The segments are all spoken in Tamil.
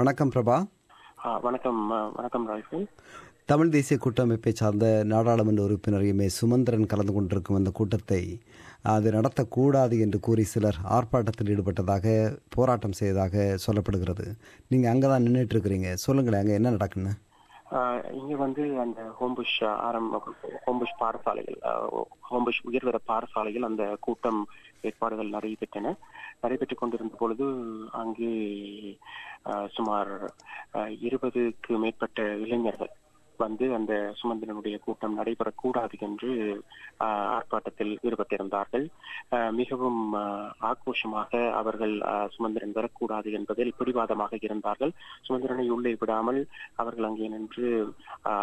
வணக்கம் பிரபா ஆ, வணக்கம் ஆ, வணக்கம் ராய்ஃபல் தமிழ் தேசிய கூட்டமைப்பை சார்ந்த நாடாளுமன்ற உறுப்பினர் எம் ஏ சுமந்திரன் கலந்து கொண்டிருக்கும் அந்த கூட்டத்தை அது நடத்தக்கூடாது என்று கூறி சிலர் ஆர்ப்பாட்டத்தில் ஈடுபட்டதாக போராட்டம் செய்ததாக சொல்லப்படுகிறது நீங்கள் அங்கே தான் நின்றுட்டு இருக்கிறீங்க சொல்லுங்களேன் அங்கே என்ன நடக்குன்னு இங்க வந்து அந்த ஹோம்புஷ் ஆரம்ப ஹோம்புஷ் பாடசாலைகள் ஆ, ஹோம்புஷ் உயர்தர பாடசாலையில் அந்த கூட்டம் ஏற்பாடுகள் நடைபெற்றன நடைபெற்றுக் கொண்டிருந்த பொழுது அங்கே ஆ, சுமார் ஆ, இருபதுக்கு மேற்பட்ட இளைஞர்கள் வந்து அந்த சுமந்திரனுடைய கூட்டம் நடைபெறக்கூடாது என்று ஆ, ஆர்ப்பாட்டத்தில் ஈடுபட்டிருந்தார்கள் ஆ, மிகவும் ஆ, ஆக்ரோஷமாக அவர்கள் ஆ, சுமந்திரன் வரக்கூடாது என்பதில் பிடிவாதமாக இருந்தார்கள் சுமந்திரனை உள்ளே விடாமல் அவர்கள் அங்கே நின்று ஆ,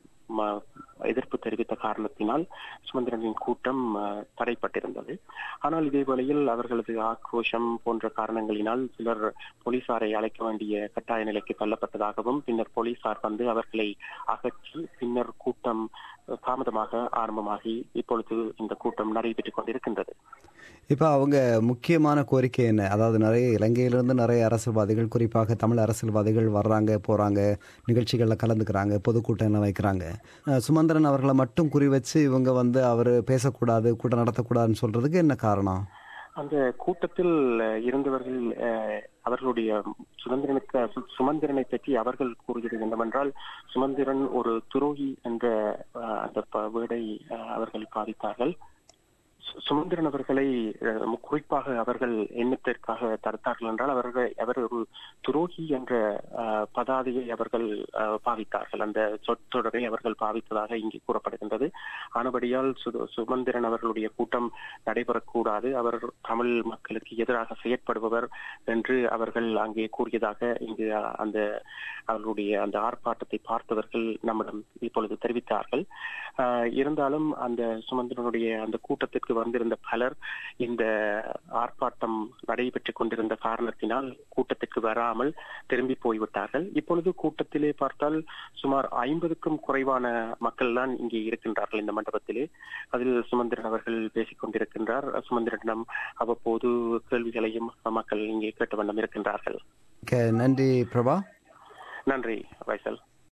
ம- எதிர்ப்பு தெரிவித்த காரணத்தினால் சுமந்திரனின் கூட்டம் ஆ, தடைப்பட்டிருந்தது ஆனால் இதே வேளையில் அவர்களது ஆக்ரோஷம் போன்ற காரணங்களினால் சிலர் போலீசாரை அழைக்க வேண்டிய கட்டாய நிலைக்கு தள்ளப்பட்டதாகவும் பின்னர் போலீசார் வந்து அவர்களை அகற்றி பின்னர் கூட்டம் தாமதமாக ஆரம்பமாகி இப்பொழுது இந்த கூட்டம் நடைபெற்றுக் கொண்டிருக்கின்றது இப்போ அவங்க முக்கியமான கோரிக்கை என்ன அதாவது நிறைய இலங்கையிலிருந்து நிறைய அரசியல்வாதிகள் குறிப்பாக தமிழ் அரசியல்வாதிகள் வர்றாங்க போகிறாங்க நிகழ்ச்சிகளில் கலந்துக்கிறாங்க பொதுக்கூட்டம் எல்லாம் வைக்கிறாங்க அஹ் சுமந்திரன் அவர்களை மட்டும் குறி வச்சு இவங்க வந்து அவர் பேசக்கூடாது கூட்டம் நடத்தக்கூடாதுன்னு சொல்கிறதுக்கு என்ன காரணம் அந்த கூட்டத்தில் அஹ், இருந்தவர்கள் அஹ், அவர்களுடைய சுதந்திரனுக்கு சு- சுமந்திரனை பற்றி அவர்கள் கூறுகிறது என்னவென்றால் சுமந்திரன் ஒரு துரோகி என்ற அஹ், அந்த ப- வேர்டை அஹ், அவர்கள் பாதித்தார்கள் சு- சுமந்திரன் அவர்களை அஹ், மு- குறிப்பாக அவர்கள் எண்ணத்திற்காக தடுத்தார்கள் என்றால் அவர்கள் அவர் ஒரு துரோகி என்ற அஹ், பதாதையை அவர்கள் அஹ், பாவித்தார்கள் அந்த சொற்றொடரை அவர்கள் பாவித்ததாக இங்கே கூறப்படுகின்றது ஆனபடியால் சு- சுமந்திரன் அவர்களுடைய கூட்டம் நடைபெறக்கூடாது அவர் தமிழ் மக்களுக்கு எதிராக செயற்படுபவர் என்று அவர்கள் அங்கே கூறியதாக இங்கு அஹ், அந்த அவர்களுடைய அந்த ஆர்ப்பாட்டத்தை பார்த்தவர்கள் நம்மிடம் இப்பொழுது தெரிவித்தார்கள் ஆஹ் இருந்தாலும் அந்த சுமந்திரனுடைய அந்த கூட்டத்திற்கு வந்திருந்த பலர் இந்த ஆர்ப்பாட்டம் நடைபெற்றுக் கொண்டிருந்த காரணத்தினால் கூட்டத்திற்கு வராமல் திரும்பி போய்விட்டார்கள் இப்பொழுது கூட்டத்திலே பார்த்தால் சுமார் ஐம்பதுக்கும் குறைவான மக்கள் தான் இங்கே இருக்கின்றார்கள் இந்த மண்டபத்திலே அதில் சுமந்திரன் அவர்கள் பேசிக் கொண்டிருக்கின்றார் சுமந்திரனிடம் அவ்வப்போது கேள்விகளையும் மக்கள் இங்கே கேட்ட வண்ணம் இருக்கின்றார்கள் க- நன்றி பிரபா நன்றி வைசல்